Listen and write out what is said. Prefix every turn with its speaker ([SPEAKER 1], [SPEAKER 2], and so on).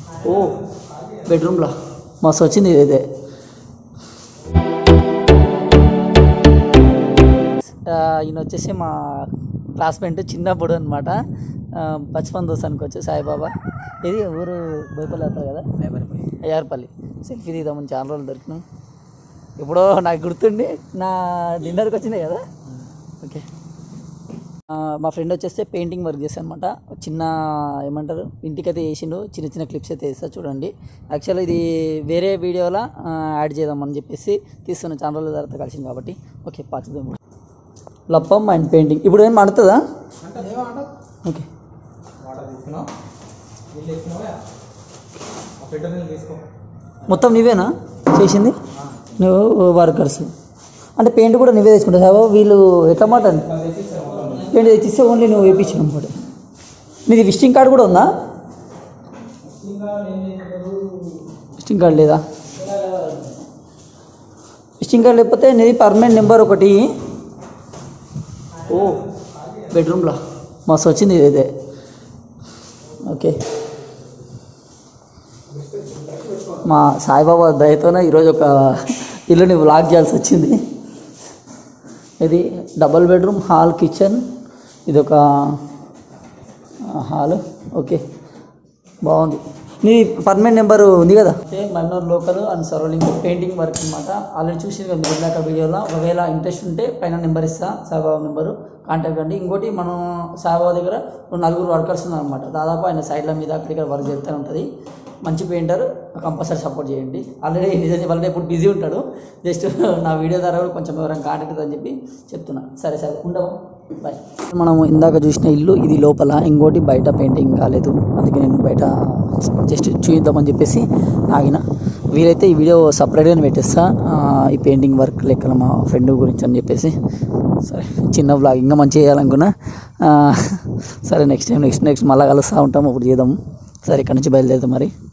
[SPEAKER 1] ఓ బెడ్రూమ్లో మస్తు వచ్చింది ఇదైతే ఆ, ఈయన వచ్చేసి మా క్లాస్మేట్ చిన్నప్పుడు అనమాట బచ్పన్ దోస్త్ అనుకోవచ్చు సాయిబాబా ఇది ఊరు బోయపల్లి అవుతారు కదా అయ్యార్పల్లి సెల్ఫీ తీద్దామని చాలా రోజులు దొరికినాం ఎప్పుడో నాకు గుర్తుండి నా డిన్నర్కి వచ్చినాయి కదా ఓకే ఆ, మా ఫ్రెండ్ వచ్చేస్తే పెయింటింగ్ వర్క్ చేస్తాను అనమాట చిన్న ఏమంటారు ఇంటికైతే వేసిండు చిన్న చిన్న క్లిప్స్ అయితే వేస్తా చూడండి యాక్చువల్ ఇది వేరే వీడియోలో యాడ్ చేద్దామని చెప్పేసి తీస్తున్న చాలా రోజుల తర్వాత కలిసింది కాబట్టి ఓకే పాచుదాం లప్పం అండ్ పెయింటింగ్ ఇప్పుడు ఏం పడుతుందా ఓకే మొత్తం నువ్వేనా చేసింది నువ్వు వర్కర్స్ అంటే పెయింట్ కూడా నువ్వే తెచ్చుకుంటావు సాబా వీళ్ళు ఎట్లా మాట పెయింట్ తెచ్చిస్తే ఓన్లీ నువ్వు వేయించిన అనమాట నీది విజిటింగ్ కార్డు కూడా ఉందా విజిటింగ్ కార్డు లేదా విజిటింగ్ కార్డు లేకపోతే నీది పర్మనెంట్ నెంబర్ ఒకటి ఓ బెడ్రూమ్లో మస్తు వచ్చింది ఇదైతే ఓకే మా సాయిబాబా దయతోనే ఈరోజు ఒక ఇల్లుని వ్లాగ్ చేయాల్సి వచ్చింది ఇది డబల్ బెడ్రూమ్ హాల్ కిచెన్ ఇది ఒక హాల్ ఓకే బాగుంది నీ పర్మనెంట్ నెంబర్ ఉంది కదా అంటే Mannur local and surrounding painting work అనమాట ఆల్రెడీ చూసింది కదా మీరు ఇందాక వీడియోలో ఒకవేళ ఇంట్రెస్ట్ ఉంటే పైన నెంబర్ ఇస్తా సాయిబాబా నెంబరు కాంటాక్ట్ అండి ఇంకోటి మనం సాయిబాబా దగ్గర ఒక నలుగురు వర్కర్స్ ఉన్నారనమాట దాదాపు ఆయన సైడ్ల మీద అక్కడిక్కడ వర్క్ చేస్తూనే ఉంటుంది మంచి పెయింటర్ కంపల్సరీ సపోర్ట్ చేయండి ఆల్రెడీ నిజం చెప్పాలంటే ఇప్పుడు బిజీ ఉంటాడు జస్ట్ నా వీడియో ద్వారా కూడా కొంచెం ఎవరైనా కాంటాక్ట్ అని చెప్పి చెప్తున్నా సరే సరే ఉండవు బాయ్ మనం ఇందాక చూసిన ఇల్లు ఇది లోపల ఇంకోటి బయట పెయింటింగ్ కాలేదు అందుకే నేను బయట జస్ట్ చూద్దామని చెప్పేసి ఆగిన వీలైతే ఈ వీడియో సపరేట్గా పెట్టేస్తా ఆ, ఈ పెయింటింగ్ వర్క్ లెక్కన మా ఫ్రెండ్ గురించి అని చెప్పేసి సరే చిన్న బ్లాగ్ ఇంకా మంచిగా చేయాలనుకున్నా ఆ, సరే నెక్స్ట్ టైం నెక్స్ట్ నెక్స్ట్ మళ్ళీ కలుస్తూ ఉంటాం అప్పుడు చేద్దాం సరే ఇక్కడ నుంచి బయలుదేరుతాం మరి